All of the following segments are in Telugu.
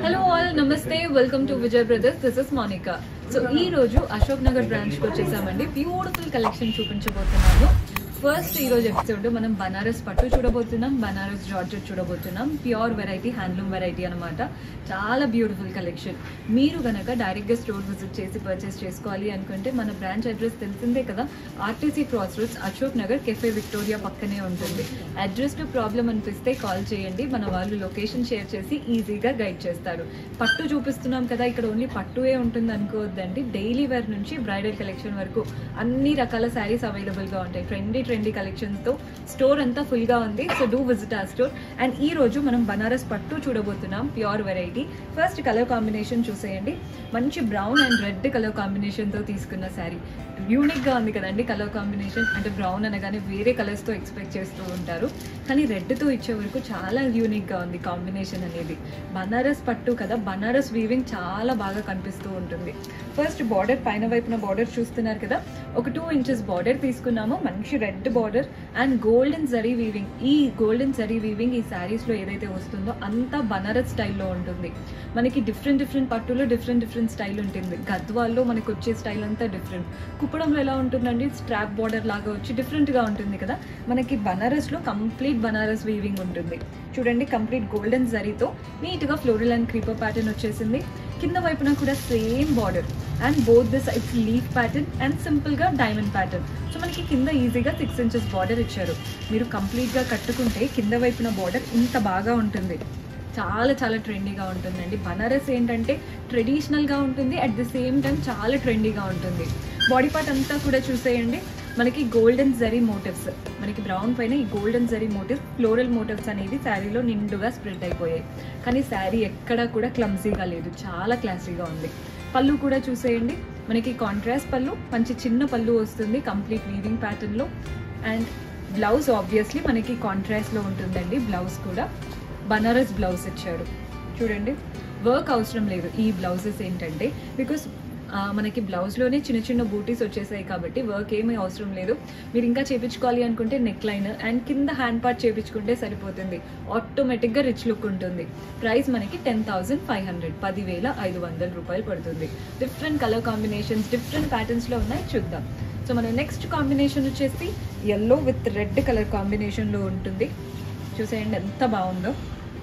హలో ఆల్ నమస్తే welcome to Vijay brothers this is Monika so ఈ రోజు అశోక్ నగర్ బ్రాంచ్ కి వచ్చేసామండి బ్యూటిఫుల్ కలెక్షన్ చూపించబోతున్నాను ఫస్ట్ ఈ రోజు ఎపిసోడ్ మనం బనారస్ పట్టు చూడబోతున్నాం బనారస్ జార్జెట్ చూడబోతున్నాం ప్యూర్ వెరైటీ హ్యాండ్లూమ్ వెరైటీ అనమాట చాలా బ్యూటిఫుల్ కలెక్షన్ మీరు గనక డైరెక్ట్ గా స్టోర్ విజిట్ చేసి పర్చేస్ చేసుకోవాలి అనుకుంటే మన బ్రాంచ్ అడ్రస్ తెలిసిందే కదా RTC cross roads Ashok Nagar cafe Victoria పక్కనే ఉంటుంది అడ్రస్ టు ప్రాబ్లం అనిపిస్తే కాల్ చేయండి మన వాళ్ళు లొకేషన్ షేర్ చేసి ఈజీగా గైడ్ చేస్తారు పట్టు చూపిస్తున్నాం కదా ఇక్కడ ఓన్లీ పట్టువే ఉంటుంది అనుకోవద్దండి డైలీ వేర్ నుంచి బ్రైడల్ కలెక్షన్ వరకు అన్ని రకాల శారీస్ అవైలబుల్గా ఉంటాయి ట్రెండీ ట్రెండీ కలెక్షన్స్తో స్టోర్ అంతా ఫుల్గా ఉంది సో డూ విజిట్ ఆ స్టోర్ అండ్ ఈ రోజు మనం బనారస్ పట్టు చూడబోతున్నాం pure variety first colour combination చూసేయండి మంచి బ్రౌన్ అండ్ రెడ్ కలర్ కాంబినేషన్తో తీసుకున్న శారీ యూనిక్గా ఉంది కదండి కలర్ కాంబినేషన్ అంటే బ్రౌన్ అనగానే వేరే కలర్స్తో ఎక్స్పెక్ట్ చేస్తూ ఉంటారు కానీ రెడ్తో ఇచ్చే వరకు చాలా యూనిక్గా ఉంది కాంబినేషన్ అనేది బనారస్ పట్టు కదా బనారస్ వీవింగ్ చాలా బాగా కనిపిస్తూ ఉంటుంది ఫస్ట్ బార్డర్ పైన వైపున బార్డర్ చూస్తున్నారు కదా ఒక టూ ఇంచెస్ బార్డర్ తీసుకున్నాము మంచి red border and golden zari weaving ఈ గోల్డెన్ జరీ వీవింగ్ ఈ శారీస్లో ఏదైతే వస్తుందో అంతా బనారస్ స్టైల్లో ఉంటుంది మనకి డిఫరెంట్ డిఫరెంట్ పట్టులో డిఫరెంట్ డిఫరెంట్ స్టైల్ ఉంటుంది గద్వాల్లో మనకి వచ్చే స్టైల్ అంతా డిఫరెంట్ కుప్పడంలో ఎలా ఉంటుందండి స్ట్రాప్ బార్డర్ లాగా వచ్చి డిఫరెంట్గా ఉంటుంది కదా మనకి బనారస్లో కంప్లీట్ బనారస్ వీవింగ్ ఉంటుంది చూడండి కంప్లీట్ గోల్డెన్ జరీతో నీట్గా ఫ్లోరల్ అండ్ క్రీపర్ ప్యాటర్న్ వచ్చేసింది కింద వైపున కూడా same border and both the sides leaf pattern and సింపుల్గా డైమండ్ ప్యాటర్న్ సో మనకి కింద ఈజీగా సిక్స్ ఇంచెస్ బార్డర్ ఇచ్చారు మీరు కంప్లీట్గా కట్టుకుంటే కింద వైపున బార్డర్ ఇంత బాగా ఉంటుంది చాలా చాలా ట్రెండీగా ఉంటుందండి బనారస్ ఏంటంటే ట్రెడిషనల్గా ఉంటుంది అట్ ది సేమ్ టైం చాలా ట్రెండీగా ఉంటుంది బాడీ పార్ట్ అంతా కూడా చూసేయండి మనకి గోల్డెన్ జరీ మోటివ్స్ మనకి బ్రౌన్ పైన ఈ golden zari motifs floral motifs అనేవి శారీలో నిండుగా స్ప్రెడ్ అయిపోయాయి కానీ శారీ ఎక్కడా కూడా క్లమ్సీగా లేదు చాలా క్లాసీగా ఉంది పళ్ళు కూడా చూసేయండి మనకి కాంట్రాస్ట్ పళ్ళు మంచి చిన్న పళ్ళు వస్తుంది కంప్లీట్ వీవింగ్ ప్యాటర్న్లో అండ్ బ్లౌజ్ ఆబ్వియస్లీ మనకి కాంట్రాస్ట్లో ఉంటుందండి బ్లౌజ్ కూడా బనారస్ బ్లౌజ్ ఇచ్చారు చూడండి వర్క్ అవసరం లేదు ఈ బ్లౌజెస్ ఏంటంటే బికాస్ మనకి బ్లౌజ్లోనే చిన్న చిన్న బూటీస్ వచ్చేసాయి కాబట్టి వర్క్ ఏమీ అవసరం లేదు మీరు ఇంకా చేపించుకోవాలి అనుకుంటే నెక్ లైన్ అండ్ కింద హ్యాండ్ పార్ట్ చేపించుకుంటే సరిపోతుంది ఆటోమేటిక్గా రిచ్ లుక్ ఉంటుంది ప్రైస్ మనకి టెన్ థౌసండ్ ఫైవ్ హండ్రెడ్ పదివేల ఐదు వందల రూపాయలు పడుతుంది డిఫరెంట్ కలర్ కాంబినేషన్స్ డిఫరెంట్ ప్యాటర్న్స్లో ఉన్నాయి చూద్దాం సో మన నెక్స్ట్ కాంబినేషన్ వచ్చేసి ఎల్లో విత్ రెడ్ కలర్ కాంబినేషన్లో ఉంటుంది చూసేయండి ఎంత బాగుందో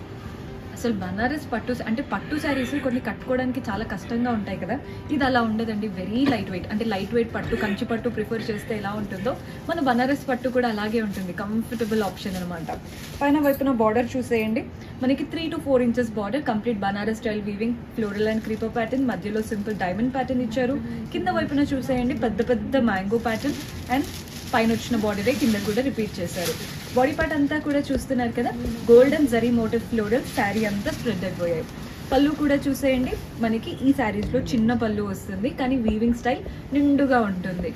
అసలు బనారస్ పట్టు అంటే పట్టు శారీస్ కొన్ని కట్టుకోవడానికి చాలా కష్టంగా ఉంటాయి కదా ఇది అలా ఉండదండి వెరీ లైట్ వెయిట్ అంటే లైట్ వెయిట్ పట్టు కంచి పట్టు ప్రిఫర్ చేస్తే ఎలా ఉంటుందో మన బనారస్ పట్టు కూడా అలాగే ఉంటుంది కంఫర్టబుల్ ఆప్షన్ అనమాట పైన వైపున బార్డర్ చూసేయండి మనకి three to four inches border complete Banaras style weaving floral and creeper pattern మధ్యలో సింపుల్ డైమండ్ ప్యాటర్న్ ఇచ్చారు కింద వైపున చూసేయండి పెద్ద పెద్ద మ్యాంగో ప్యాటర్న్ అండ్ పైన వచ్చిన బాడీనే కింద కూడా రిపీట్ చేశారు బాడీ పార్ట్ అంతా కూడా చూస్తున్నారు కదా golden zari motif floral sari అంతా స్ప్రెడ్ అయిపోయాయి పళ్ళు కూడా చూసేయండి మనకి ఈ శారీస్లో చిన్న పళ్ళు వస్తుంది కానీ వీవింగ్ స్టైల్ నిండుగా ఉంటుంది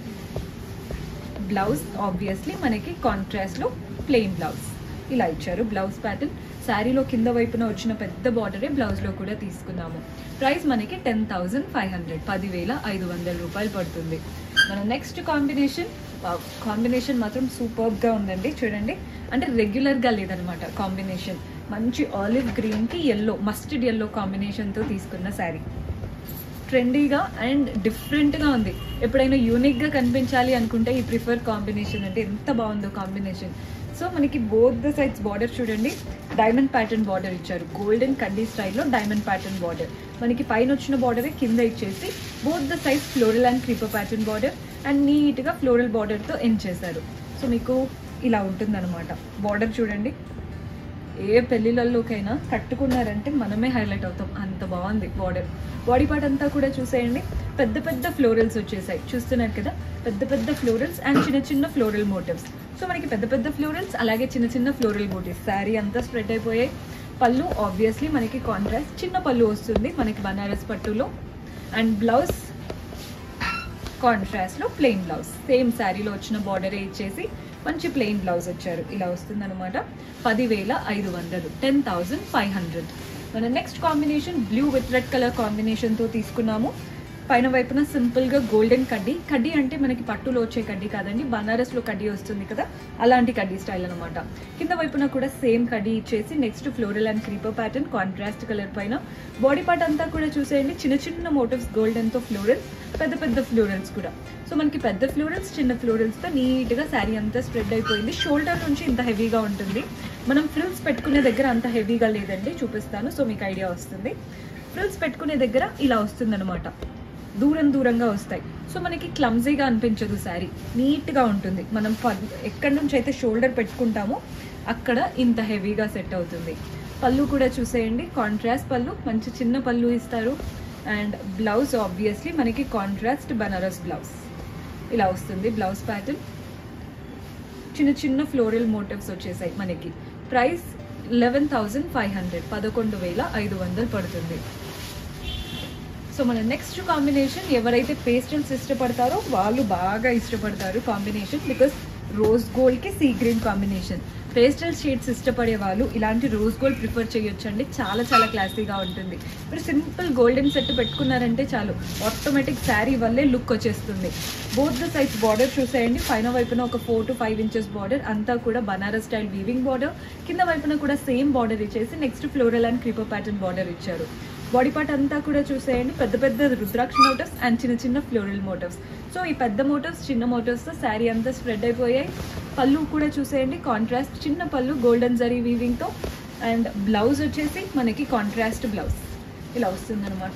బ్లౌజ్ ఆబ్వియస్లీ మనకి కాంట్రాస్ట్లో ప్లెయిన్ బ్లౌజ్ ఇలా ఇచ్చారు బ్లౌజ్ ప్యాటర్న్ శారీలో కింద వైపున వచ్చిన పెద్ద బార్డరే బ్లౌజ్లో కూడా తీసుకున్నాము ప్రైస్ మనకి టెన్ థౌజండ్ ఫైవ్ హండ్రెడ్ పదివేల ఐదు వందల రూపాయలు పడుతుంది మన నెక్స్ట్ కాంబినేషన్ కాంబినేషన్ మాత్రం సూపర్గా ఉందండి చూడండి అంటే రెగ్యులర్గా లేదనమాట కాంబినేషన్ మంచి ఆలివ్ గ్రీన్కి ఎల్లో మస్టర్డ్ ఎల్లో కాంబినేషన్తో తీసుకున్న శారీ ట్రెండీగా అండ్ డిఫరెంట్గా ఉంది ఎప్పుడైనా యూనిక్గా కనిపించాలి అనుకుంటే ఈ ప్రిఫర్ కాంబినేషన్ అంటే ఎంత బాగుందో కాంబినేషన్ సో మనకి బోత్ ద సైడ్స్ బార్డర్ చూడండి డైమండ్ ప్యాటర్న్ బార్డర్ ఇచ్చారు గోల్డెన్ కండీ స్టైల్లో డైమండ్ ప్యాటర్న్ బార్డర్ మనకి పైన వచ్చిన బార్డరే కింద ఇచ్చేసి both the sides floral and creeper pattern border and నీట్గా ఫ్లోరల్ బార్డర్తో ఎండ్ చేశారు సో మీకు ఇలా ఉంటుందన్నమాట బార్డర్ చూడండి ఏ పెళ్ళిళ్ళలోకైనా కట్టుకున్నారంటే మనమే హైలైట్ అవుతాం అంత బాగుంది బార్డర్ బాడీ పార్ట్ అంతా కూడా చూసేయండి పెద్ద పెద్ద ఫ్లోరల్స్ వచ్చేసాయి చూస్తున్నారు కదా పెద్ద పెద్ద ఫ్లోరల్స్ అండ్ చిన్న చిన్న ఫ్లోరల్ మోటివ్స్ సో మనకి పెద్ద పెద్ద ఫ్లోరల్స్ అలాగే చిన్న చిన్న ఫ్లోరల్ మోటివ్స్ శారీ అంతా స్ప్రెడ్ అయిపోయాయి పళ్ళు ఆబ్వియస్లీ మనకి కాంట్రాస్ట్ చిన్న పళ్ళు వస్తుంది మనకి బనారస్ పట్టులో అండ్ బ్లౌజ్ కాంట్రాస్ట్లో ప్లెయిన్ బ్లౌజ్ సేమ్ శారీలో వచ్చిన బార్డరే ఇచ్చేసి మంచి ప్లెయిన్ బ్లౌజ్ వచ్చారు ఇలా వస్తుందన్నమాట పదివేల ఐదు వందలు టెన్ థౌజండ్ ఫైవ్ హండ్రెడ్ మన next combination blue with red colour కాంబినేషన్తో తీసుకున్నాము పైన వైపున సింపుల్గా గోల్డెన్ కడ్డీ కడ్డీ అంటే మనకి పట్టులో వచ్చే కడ్డీ కాదండి బనారస్లో కడ్డీ వస్తుంది కదా అలాంటి కడ్డీ స్టైల్ అనమాట కింద వైపున కూడా సేమ్ కడ్డీ ఇచ్చేసి next floral and creeper pattern contrast colour పైన బాడీ పార్ట్ అంతా కూడా చూసేయండి చిన్న చిన్న మోటివ్స్ గోల్డెన్తో ఫ్లోరల్స్ పెద్ద పెద్ద ఫ్లోరల్స్ కూడా సో మనకి పెద్ద ఫ్లోరల్స్ చిన్న ఫ్లోరల్స్తో నీట్గా శారీ అంతా స్ప్రెడ్ అయిపోయింది షోల్డర్ నుంచి ఇంత హెవీగా ఉంటుంది మనం ఫ్రిల్స్ పెట్టుకునే దగ్గర అంత హెవీగా లేదండి చూపిస్తాను సో మీకు ఐడియా వస్తుంది ఫ్రిల్స్ పెట్టుకునే దగ్గర ఇలా వస్తుంది అనమాట దూరం దూరంగా వస్తాయి సో మనకి క్లమ్జీగా అనిపించదు శారీ నీట్గా ఉంటుంది మనం ప- ఎక్కడి నుంచి అయితే షోల్డర్ పెట్టుకుంటామో అక్కడ ఇంత హెవీగా సెట్ అవుతుంది పళ్ళు కూడా చూసేయండి కాంట్రాస్ట్ పళ్ళు మంచి చిన్న పళ్ళు ఇస్తారు అండ్ బ్లౌజ్ ఆబ్వియస్లీ మనకి కాంట్రాస్ట్ బనారస్ బ్లౌజ్ ఇలా వస్తుంది బ్లౌజ్ ప్యాటర్న్ చిన్న చిన్న ఫ్లోరల్ మోటివ్స్ వచ్చేసాయి మనకి price eleven thousand five hundred పదకొండు వేల ఐదు వందలు పడుతుంది సో మన నెక్స్ట్ కాంబినేషన్ ఎవరైతే పేస్టల్స్ ఇష్టపడతారో వాళ్ళు బాగా ఇష్టపడతారు కాంబినేషన్ బికాస్ రోజ్ గోల్డ్కి sea green combination pastel shades ఇష్టపడే వాళ్ళు ఇలాంటి రోజ్ గోల్డ్ ప్రిఫర్ చేయొచ్చండి చాలా చాలా క్లాసీగా ఉంటుంది మీరు సింపుల్ గోల్డెన్ సెట్ పెట్టుకున్నారంటే చాలు ఆటోమేటిక్ శారీ వల్లే లుక్ వచ్చేస్తుంది బోత్ ద సైజ్ బార్డర్ చూసేయండి పైన వైపున ఒక four to five inches border అంతా కూడా బనారస్ స్టైల్ వీవింగ్ బార్డర్ కింద వైపున కూడా సేమ్ బార్డర్ ఇచ్చేసి next floral and creeper pattern border ఇచ్చారు బాడీ పార్ట్ అంతా కూడా చూసేయండి పెద్ద పెద్ద రుద్రాక్ష మోటివ్స్ అండ్ చిన్న చిన్న ఫ్లోరల్ మోటివ్స్ సో ఈ పెద్ద మోటివ్స్ చిన్న మోటివ్స్తో శారీ అంతా స్ప్రెడ్ అయిపోయాయి పళ్ళు కూడా చూసేయండి కాంట్రాస్ట్ చిన్న పళ్ళు గోల్డెన్ జరీ వీవింగ్తో అండ్ బ్లౌజ్ వచ్చేసి మనకి కాంట్రాస్ట్ బ్లౌజ్ ఇలా వస్తుందన్నమాట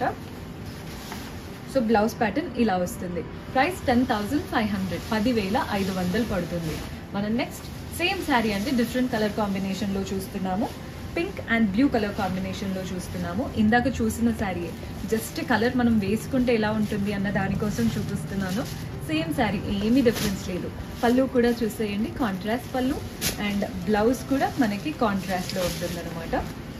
సో బ్లౌజ్ ప్యాటర్న్ ఇలా వస్తుంది price ten thousand five hundred పదివేల ఐదు వందలు పడుతుంది మనం నెక్స్ట్ సేమ్ శారీ అంటే డిఫరెంట్ కలర్ కాంబినేషన్లో చూస్తున్నాము పింక్ అండ్ బ్లూ కలర్ కాంబినేషన్లో చూస్తున్నాము ఇందాక చూసిన శారీ జస్ట్ కలర్ మనం వేసుకుంటే ఎలా ఉంటుంది అన్న దానికోసం చూపిస్తున్నాను సేమ్ శారీ ఏమీ డిఫరెన్స్ లేదు పళ్ళు కూడా చూసేయండి కాంట్రాస్ట్ పళ్ళు అండ్ బ్లౌజ్ కూడా మనకి కాంట్రాస్ట్లో ఉంటుందన్నమాట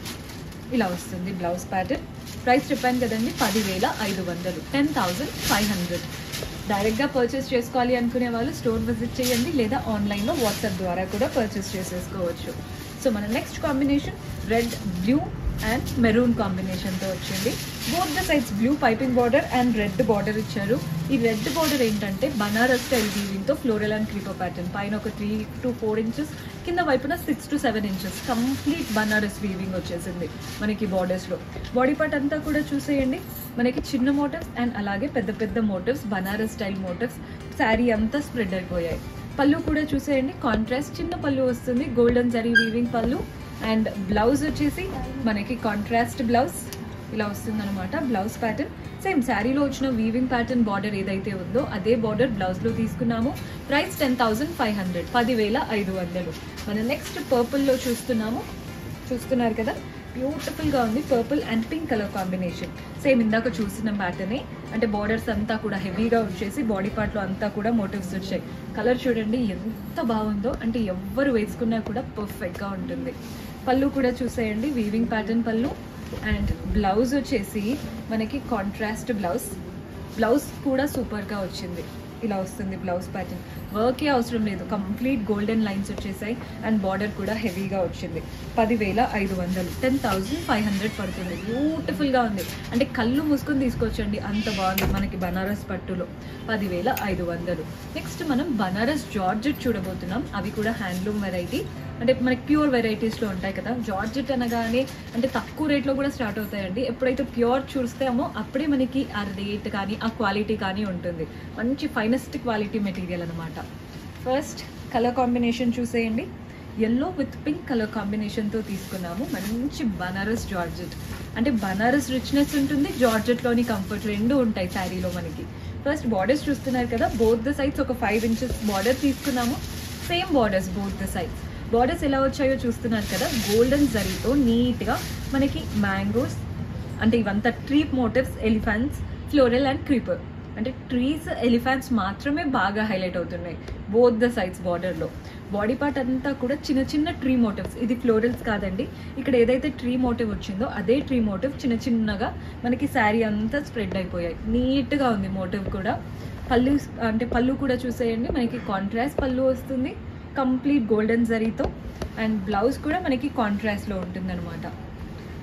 ఇలా వస్తుంది బ్లౌజ్ ప్యాటర్న్ ప్రైస్ చెప్పాను కదండి పదివేల ఐదు వందలు టెన్ థౌజండ్ ఫైవ్ హండ్రెడ్ డైరెక్ట్గా పర్చేస్ చేసుకోవాలి అనుకునే వాళ్ళు స్టోర్ విజిట్ చేయండి లేదా ఆన్లైన్లో వాట్సాప్ ద్వారా కూడా పర్చేస్ చేసేసుకోవచ్చు సో మన next combination red blue and maroon కాంబినేషన్తో వచ్చింది both the sides blue piping border and red border ఇచ్చారు ఈ రెడ్ బార్డర్ ఏంటంటే బనారస్ స్టైల్ వీవింగ్తో ఫ్లోరల్ అండ్ క్రీపర్ ప్యాటర్న్ పైన ఒక త్రీ టు ఫోర్ ఇంచెస్ కింద వైపున six to seven inches complete Banaras weaving వచ్చేసింది మనకి బార్డర్స్లో బాడీ పార్ట్ అంతా కూడా చూసేయండి మనకి చిన్న మోటివ్స్ అండ్ అలాగే పెద్ద పెద్ద motifs Banaras style motifs sari అంతా స్ప్రెడ్ అయిపోయాయి పళ్ళు కూడా చూసేయండి కాంట్రాస్ట్ చిన్న పళ్ళు వస్తుంది గోల్డెన్ జరీ వీవింగ్ పళ్ళు అండ్ బ్లౌజ్ వచ్చేసి మనకి కాంట్రాస్ట్ బ్లౌజ్ ఇలా వస్తుంది అనమాట బ్లౌజ్ ప్యాటర్న్ సేమ్ శారీలో వచ్చిన వీవింగ్ ప్యాటర్న్ బార్డర్ ఏదైతే ఉందో అదే బార్డర్ బ్లౌజ్లో తీసుకున్నాము price ten thousand five hundred పదివేల ఐదు వందలు మన నెక్స్ట్ పర్పుల్లో చూస్తున్నాము చూస్తున్నారు కదా బ్యూటిఫుల్గా ఉంది purple and pink colour combination same ఇందాక చూసిన ప్యాటర్నే అంటే బార్డర్స్ అంతా కూడా హెవీగా వచ్చేసి బాడీ పార్ట్లో అంతా కూడా మోటివ్స్ వచ్చాయి కలర్ చూడండి ఎంత బాగుందో అంటే ఎవ్వరు వేసుకున్నా కూడా పర్ఫెక్ట్గా ఉంటుంది పళ్ళు కూడా చూసేయండి వీవింగ్ ప్యాటర్న్ పళ్ళు అండ్ బ్లౌజ్ వచ్చేసి మనకి కాంట్రాస్ట్ బ్లౌజ్ బ్లౌజ్ కూడా సూపర్గా వచ్చింది ఇలా వస్తుంది బ్లౌజ్ ప్యాటర్న్ వర్కే అవసరం లేదు కంప్లీట్ గోల్డెన్ లైన్స్ వచ్చేసాయి అండ్ బార్డర్ కూడా హెవీగా వచ్చింది పదివేల ఐదు వందలు టెన్ థౌజండ్ ఫైవ్ హండ్రెడ్ పడుతుంది బ్యూటిఫుల్గా ఉంది అంటే కళ్ళు మూసుకొని తీసుకొచ్చండి అంత బాగుంది మనకి బనారస్ పట్టులో పదివేల ఐదు వందలు నెక్స్ట్ మనం బనారస్ జార్జెట్ చూడబోతున్నాం అవి కూడా హ్యాండ్లూమ్ వెరైటీ అంటే మనకి ప్యూర్ వెరైటీస్లో ఉంటాయి కదా జార్జెట్ అనగానే అంటే తక్కువ రేట్లో కూడా స్టార్ట్ అవుతాయండి ఎప్పుడైతే ప్యూర్ చూస్తామో అప్పుడే మనకి ఆ రేట్ కానీ ఆ క్వాలిటీ కానీ ఉంటుంది మంచి ఫైనెస్ట్ క్వాలిటీ మెటీరియల్ అనమాట ఫస్ట్ కలర్ కాంబినేషన్ చూసేయండి ఎల్లో విత్ పింక్ కలర్ కాంబినేషన్తో తీసుకున్నాము మంచి బనారస్ జార్జెట్ అంటే బనారస్ రిచ్నెస్ ఉంటుంది జార్జెట్లోని కంఫర్ట్ రెండు ఉంటాయి శారీలో మనకి ఫస్ట్ బార్డర్స్ చూస్తున్నారు కదా బోత్ ద సైడ్స్ ఒక ఫైవ్ ఇంచెస్ బార్డర్ తీసుకున్నాము same borders both the sides borders ఎలా వచ్చాయో చూస్తున్నారు కదా గోల్డెన్ జరీతో నీట్గా మనకి మ్యాంగోస్ అంటే ఇవంతా tree motifs elephants floral and creeper అంటే ట్రీస్ ఎలిఫెంట్స్ మాత్రమే బాగా హైలైట్ అవుతున్నాయి బోత్ ద సైడ్స్ బార్డర్లో బాడీ పార్ట్ అంతా కూడా చిన్న చిన్న ట్రీ మోటివ్స్ ఇది ఫ్లోరల్స్ కాదండి ఇక్కడ ఏదైతే ట్రీ మోటివ్ వచ్చిందో అదే ట్రీ మోటివ్ చిన్న చిన్నగా మనకి శారీ అంతా స్ప్రెడ్ అయిపోయాయి నీట్గా ఉంది మోటివ్ కూడా పళ్ళు అంటే పళ్ళు కూడా చూసేయండి మనకి కాంట్రాస్ట్ పళ్ళు వస్తుంది కంప్లీట్ గోల్డెన్ జరీతో అండ్ బ్లౌజ్ కూడా మనకి కాంట్రాస్ట్లో ఉంటుందన్నమాట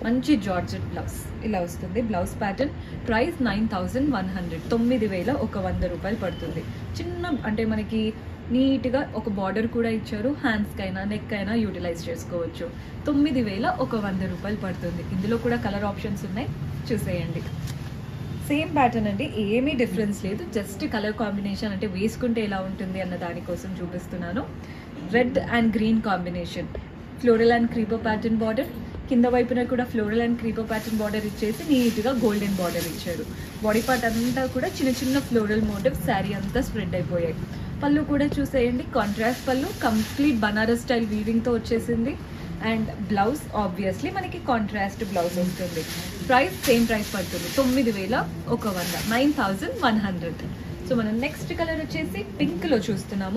మంచి జార్జెట్ బ్లౌజ్ ఇలా వస్తుంది blouse pattern price nine thousand one hundred తొమ్మిది వేల ఒక వంద రూపాయలు పడుతుంది చిన్న అంటే మనకి నీట్గా ఒక బార్డర్ కూడా ఇచ్చారు హ్యాండ్స్కి అయినా నెక్ అయినా యూటిలైజ్ చేసుకోవచ్చు తొమ్మిది వేల ఒక వంద రూపాయలు పడుతుంది ఇందులో కూడా కలర్ ఆప్షన్స్ ఉన్నాయి చూసేయండి సేమ్ ప్యాటర్న్ అండి ఏమీ డిఫరెన్స్ లేదు జస్ట్ కలర్ కాంబినేషన్ అంటే వేసుకుంటే ఎలా ఉంటుంది అన్న దానికోసం చూపిస్తున్నాను red and green combination floral and creeper pattern border కింద వైపున కూడా floral and creeper pattern border ఇచ్చేసి నీట్గా గోల్డెన్ బార్డర్ ఇచ్చారు బాడీ పార్ట్ అంతా కూడా చిన్న చిన్న ఫ్లోరల్ మోటివ్ శారీ అంతా స్ప్రెడ్ అయిపోయాయి పళ్ళు కూడా చూసేయండి కాంట్రాస్ట్ పళ్ళు కంప్లీట్ బనారస్ స్టైల్ వీవింగ్తో వచ్చేసింది అండ్ బ్లౌజ్ ఆబ్వియస్లీ మనకి కాంట్రాస్ట్ బ్లౌజ్ వస్తుంది ప్రైస్ సేమ్ ప్రైస్ పడుతుంది తొమ్మిది వేల ఒక వంద nine thousand one hundred so మనం నెక్స్ట్ కలర్ వచ్చేసి పింక్లో చూస్తున్నాము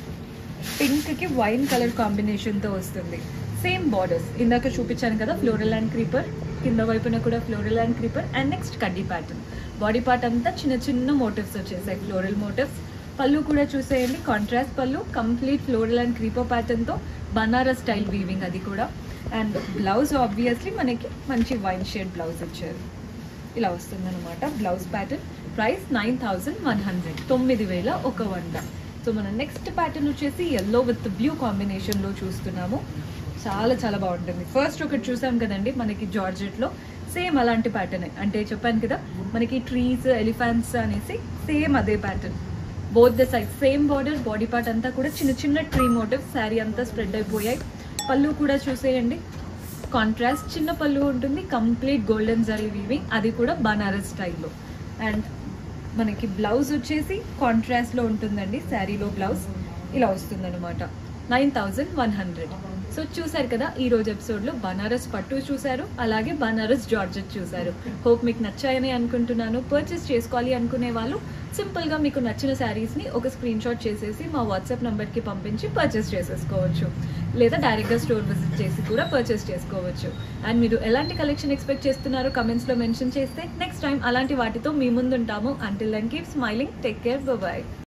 పింక్కి వైన్ కలర్ కాంబినేషన్తో వస్తుంది సేమ్ బార్డర్స్ ఇందాక చూపించాను కదా ఫ్లోరల్ అండ్ క్రీపర్ కింద వైపున కూడా floral and creeper and next కడ్డీ ప్యాటర్న్ బాడీ పార్ట్ అంతా చిన్న చిన్న మోటివ్స్ వచ్చేసాయి ఫ్లోరల్ మోటివ్స్ పళ్ళు కూడా చూసేయండి కాంట్రాస్ట్ పళ్ళు కంప్లీట్ ఫ్లోరల్ అండ్ క్రీపర్ ప్యాటర్న్తో బనారస్ స్టైల్ వీవింగ్ అది కూడా అండ్ బ్లౌజ్ ఆబ్వియస్లీ మనకి మంచి వైన్ షేడ్ బ్లౌజ్ ఇచ్చారు ఇలా వస్తుందన్నమాట blouse pattern price nine thousand one hundred తొమ్మిది వేల ఒక వంద సో మన నెక్స్ట్ ప్యాటర్న్ వచ్చేసి ఎల్లో విత్ బ్లూ కాంబినేషన్లో చూస్తున్నాము చాలా చాలా బాగుంటుంది ఫస్ట్ ఒకటి చూసాం కదండి మనకి జార్జెట్లో సేమ్ అలాంటి ప్యాటర్న్ అంటే చెప్పాను కదా మనకి ట్రీస్ ఎలిఫెంట్స్ అనేసి సేమ్ అదే pattern both the side same border body part అంతా కూడా చిన్న చిన్న ట్రీ మోటివ్ శారీ అంతా స్ప్రెడ్ అయిపోయాయి పళ్ళు కూడా చూసేయండి కాంట్రాస్ట్ చిన్న పళ్ళు ఉంటుంది కంప్లీట్ గోల్డెన్ జరీ వీవింగ్ అది కూడా బనారస్ స్టైల్లో అండ్ మనకి బ్లౌజ్ వచ్చేసి కాంట్రాస్ట్లో ఉంటుందండి శారీలో బ్లౌజ్ ఇలా వస్తుందన్నమాట nine thousand one hundred so చూసారు కదా ఈ రోజు ఎపిసోడ్లో బనారస్ పట్టు చూసారు అలాగే బనారస్ జార్జెట్ చూసారు హోప్ మీకు నచ్చాయని అనుకుంటున్నాను పర్చేస్ చేసుకోవాలి అనుకునే వాళ్ళు సింపుల్గా మీకు నచ్చిన శారీస్ని ఒక స్క్రీన్ షాట్ చేసేసి మా వాట్సాప్ నెంబర్కి పంపించి పర్చేస్ చేసేసుకోవచ్చు లేదా డైరెక్ట్గా స్టోర్ విజిట్ చేసి కూడా పర్చేస్ చేసుకోవచ్చు అండ్ మీరు ఎలాంటి కలెక్షన్ ఎక్స్పెక్ట్ చేస్తున్నారో కమెంట్స్లో మెన్షన్ చేస్తే నెక్స్ట్ టైం అలాంటి వాటితో మీ ముందు ఉంటాము until then keep smiling take care bye